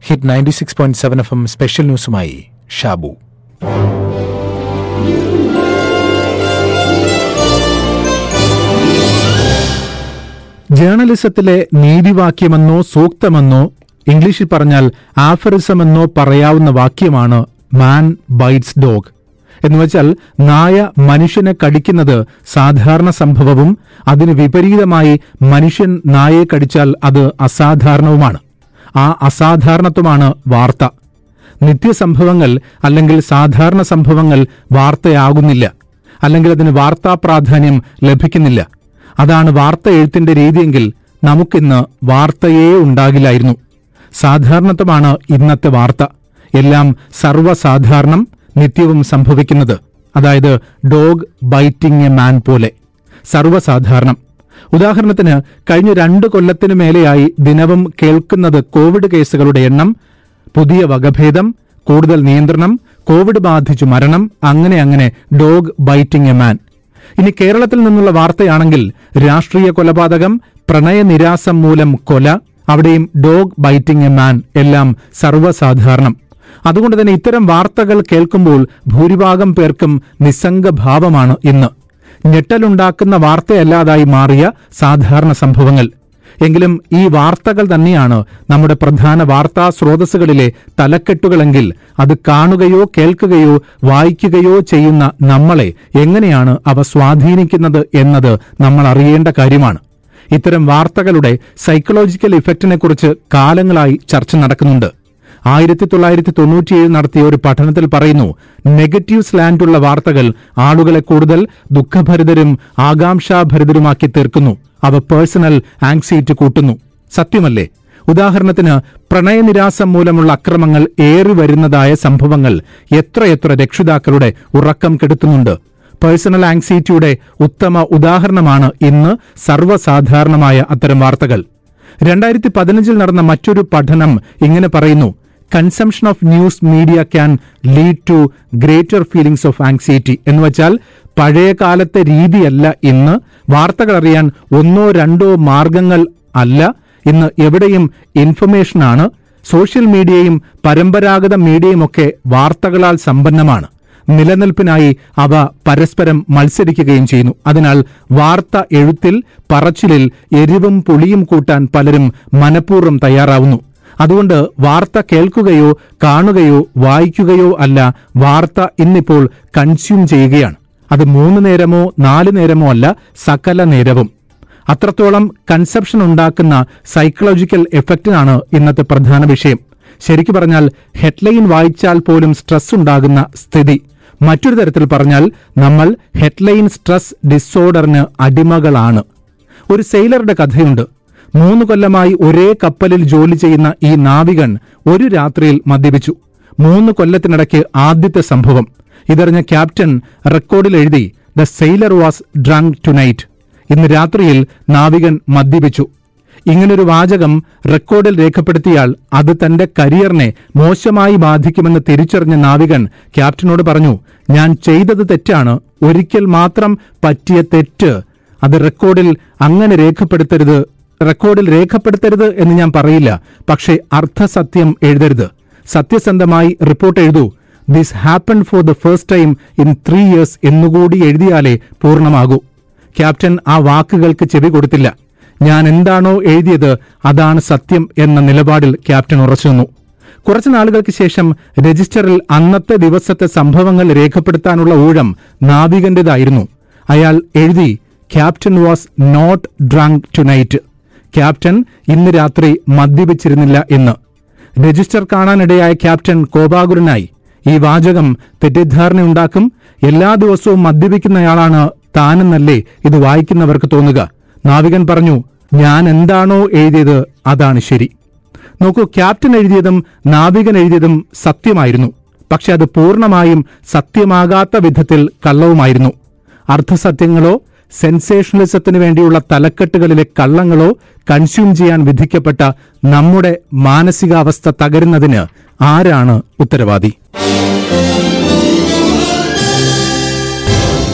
hit ninety six point seven F M special ന്യൂസുമായി ഷാബു ജേർണലിസത്തിലെ നീതിവാക്യമെന്നോ സൂക്തമെന്നോ ഇംഗ്ലീഷിൽ പറഞ്ഞാൽ ആഫറിസമെന്നോ പറയാവുന്ന വാക്യമാണ് മാൻ ബൈറ്റ്സ് ഡോഗ് എന്നുവെച്ചാൽ നായ മനുഷ്യനെ കടിക്കുന്നത് സാധാരണ സംഭവവും അതിന് വിപരീതമായി മനുഷ്യൻ നായയെ കടിച്ചാൽ അത് അസാധാരണവുമാണ് ആ അസാധാരണത്വമാണ് വാർത്ത നിത്യസംഭവങ്ങൾ അല്ലെങ്കിൽ സാധാരണ സംഭവങ്ങൾ വാർത്തയാകുന്നില്ല അല്ലെങ്കിൽ അതിന് വാർത്താ പ്രാധാന്യം ലഭിക്കുന്നില്ല അതാണ് വാർത്ത എഴുത്തിന്റെ രീതിയെങ്കിൽ നമുക്കിന്ന് വാർത്തയേ ഉണ്ടാകില്ലായിരുന്നു സാധാരണത്വമാണ് ഇന്നത്തെ വാർത്ത എല്ലാം സർവ്വസാധാരണം നിത്യവും സംഭവിക്കുന്നത് അതായത് ഡോഗ് ബൈറ്റിംഗ് എ മാൻ പോലെ സർവ്വസാധാരണം ഉദാഹരണത്തിന് കഴിഞ്ഞ രണ്ട് കൊല്ലത്തിനു മേലെയായി ദിനവും കേൾക്കുന്നത് കോവിഡ് കേസുകളുടെ എണ്ണം പുതിയ വകഭേദം കൂടുതൽ നിയന്ത്രണം കോവിഡ് ബാധിച്ചു മരണം അങ്ങനെ അങ്ങനെ ഡോഗ് ബൈറ്റിംഗ് എ മാൻ ഇനി കേരളത്തിൽ നിന്നുള്ള വാർത്തയാണെങ്കിൽ രാഷ്ട്രീയ കൊലപാതകം പ്രണയനിരാസം മൂലം കൊല അവിടെയും ഡോഗ് ബൈറ്റിംഗ് എ മാൻ എല്ലാം സർവ്വസാധാരണം അതുകൊണ്ട് തന്നെ ഇത്തരം വാർത്തകൾ കേൾക്കുമ്പോൾ ഭൂരിഭാഗം പേർക്കും നിസ്സംഗഭാവമാണ് ഇന്ന് ഞെട്ടലുണ്ടാക്കുന്ന വാർത്തയല്ലാതായി മാറിയ സാധാരണ സംഭവങ്ങൾ എങ്കിലും ഈ വാർത്തകൾ തന്നെയാണ് നമ്മുടെ പ്രധാന വാർത്താ സ്രോതസ്സുകളിലെ തലക്കെട്ടുകളെങ്കിൽ അത് കാണുകയോ കേൾക്കുകയോ വായിക്കുകയോ ചെയ്യുന്ന നമ്മളെ എങ്ങനെയാണ് അവ സ്വാധീനിക്കുന്നത് എന്നത് നമ്മൾ അറിയേണ്ട കാര്യമാണ് ഇത്തരം വാർത്തകളുടെ സൈക്കോളജിക്കൽ ഇഫക്റ്റിനെക്കുറിച്ച് കാലങ്ങളായി ചർച്ച നടക്കുന്നുണ്ട് ആയിരത്തി തൊള്ളായിരത്തി തൊണ്ണൂറ്റിയേഴ് നടത്തിയ ഒരു പഠനത്തിൽ പറയുന്നു നെഗറ്റീവ് സ്ലാൻഡുള്ള വാർത്തകൾ ആളുകളെ കൂടുതൽ ദുഃഖഭരിതരും ആകാംക്ഷാഭരിതരുമാക്കി തീർക്കുന്നു അവ പേഴ്സണൽ ആങ്സൈറ്റി കൂട്ടുന്നു സത്യമല്ലേ ഉദാഹരണത്തിന് പ്രണയനിരാസം മൂലമുള്ള അക്രമങ്ങൾ ഏറി വരുന്നതായ സംഭവങ്ങൾ എത്രയെത്ര രക്ഷിതാക്കളുടെ ഉറക്കം കെടുത്തുന്നുണ്ട് പേഴ്സണൽ ആങ്സൈറ്റിയുടെ ഉത്തമ ഉദാഹരണമാണ് ഇന്ന് സർവ്വസാധാരണമായ അത്തരം വാർത്തകൾ രണ്ടായിരത്തി പതിനഞ്ചിൽ നടന്ന മറ്റൊരു പഠനം ഇങ്ങനെ പറയുന്നു consumption of news media can lead to greater feelings of anxiety എന്ന് വെച്ചാൽ പഴയ കാലത്തെ രീതിയല്ല ഇന്ന് വാർത്തകൾ അറിയാൻ ഒന്നോ രണ്ടോ മാർഗങ്ങൾ അല്ല ഇന്ന് എവിടെയും ഇൻഫർമേഷനാണ് സോഷ്യൽ മീഡിയയും പരമ്പരാഗത മീഡിയയുമൊക്കെ വാർത്തകളാൽ സമ്പന്നമാണ് നിലനിൽപ്പിനായി അവ പരസ്പരം മത്സരിക്കുകയും ചെയ്യുന്നു അതിനാൽ വാർത്ത എഴുത്തിൽ പറച്ചിലിൽ എരിവും പുളിയും കൂട്ടാൻ പലരും മനഃപൂർവ്വം തയ്യാറാവുന്നു അതുകൊണ്ട് വാർത്ത കേൾക്കുകയോ കാണുകയോ വായിക്കുകയോ അല്ല വാർത്ത ഇന്നിപ്പോൾ കൺസ്യൂം ചെയ്യുകയാണ് അത് മൂന്ന് നേരമോ നാല് നേരമോ അല്ല സകല നേരവും അത്രത്തോളം കൺസെപ്ഷൻ ഉണ്ടാക്കുന്ന സൈക്കോളജിക്കൽ എഫക്റ്റിനാണ് ഇന്നത്തെ പ്രധാന വിഷയം ശരിക്കു പറഞ്ഞാൽ ഹെഡ്ലൈൻ വായിച്ചാൽ പോലും സ്ട്രെസ് ഉണ്ടാകുന്ന സ്ഥിതി മറ്റൊരു തരത്തിൽ പറഞ്ഞാൽ നമ്മൾ ഹെഡ്ലൈൻ സ്ട്രെസ് ഡിസോർഡറിന് അടിമകളാണ് ഒരു സെയിലറുടെ കഥയുണ്ട് മൂന്ന് കൊല്ലമായി ഒരേ കപ്പലിൽ ജോലി ചെയ്യുന്ന ഈ നാവികൻ ഒരു രാത്രിയിൽ മദ്യപിച്ചു മൂന്ന് കൊല്ലത്തിനിടയ്ക്ക് ആദ്യത്തെ സംഭവം ഇതറിഞ്ഞ ക്യാപ്റ്റൻ റെക്കോർഡിൽ എഴുതി the sailor was drunk tonight ഇന്ന് രാത്രിയിൽ നാവികൻ മദ്യപിച്ചു ഇങ്ങനൊരു വാചകം റെക്കോർഡിൽ രേഖപ്പെടുത്തിയാൽ അത് തന്റെ കരിയറിനെ മോശമായി ബാധിക്കുമെന്ന് തിരിച്ചറിഞ്ഞ നാവികൻ ക്യാപ്റ്റനോട് പറഞ്ഞു ഞാൻ ചെയ്തത് തെറ്റാണ് ഒരിക്കൽ മാത്രം പറ്റിയ തെറ്റ് അത് റെക്കോർഡിൽ അങ്ങനെ രേഖപ്പെടുത്തരുത് റെക്കോർഡിൽ രേഖപ്പെടുത്തരുത് എന്ന് ഞാൻ പറയില്ല പക്ഷേ അർത്ഥസത്യം എഴുതരുത് സത്യസന്ധമായി റിപ്പോർട്ട് എഴുതൂ this happen for the first time in three years എന്നുകൂടി എഴുതിയാലേ പൂർണ്ണമാകൂ ക്യാപ്റ്റൻ ആ വാക്കുകൾക്ക് ചെവി കൊടുത്തില്ല ഞാൻ എന്താണോ എഴുതിയത് അതാണ് സത്യം എന്ന നിലപാടിൽ ക്യാപ്റ്റൻ ഉറച്ചുനിന്നു കുറച്ചു നാളുകൾക്ക് ശേഷം രജിസ്റ്ററിൽ അന്നത്തെ ദിവസത്തെ സംഭവങ്ങൾ രേഖപ്പെടുത്താനുള്ള ഊഴം നാവികന്റേതായിരുന്നു അയാൾ എഴുതി captain was not drunk tonight captain ഇന്ന് രാത്രി മദ്യപിച്ചിരുന്നില്ല എന്ന് രജിസ്റ്റർ കാണാനിടയായ ക്യാപ്റ്റൻ കോപാകുരനായി ഈ വാചകം തെറ്റിദ്ധാരണയുണ്ടാക്കും എല്ലാ ദിവസവും മദ്യപിക്കുന്നയാളാണ് താനെന്നല്ലേ ഇത് വായിക്കുന്നവർക്ക് തോന്നുക നാവികൻ പറഞ്ഞു ഞാൻ എന്താണോ എഴുതിയത് അതാണ് ശരി നോക്കൂ ക്യാപ്റ്റൻ എഴുതിയതും നാവികൻ എഴുതിയതും സത്യമായിരുന്നു പക്ഷെ അത് പൂർണ്ണമായും സത്യമാകാത്ത വിധത്തിൽ കള്ളവുമായിരുന്നു അർദ്ധസത്യങ്ങളോ സെൻസേഷണലിസത്തിന് വേണ്ടിയുള്ള തലക്കെട്ടുകളിലെ കള്ളങ്ങളോ കൺസ്യൂം ചെയ്യാൻ വിധിക്കപ്പെട്ട നമ്മുടെ മാനസികാവസ്ഥ തകരുന്നതിന് ആരാണ് ഉത്തരവാദി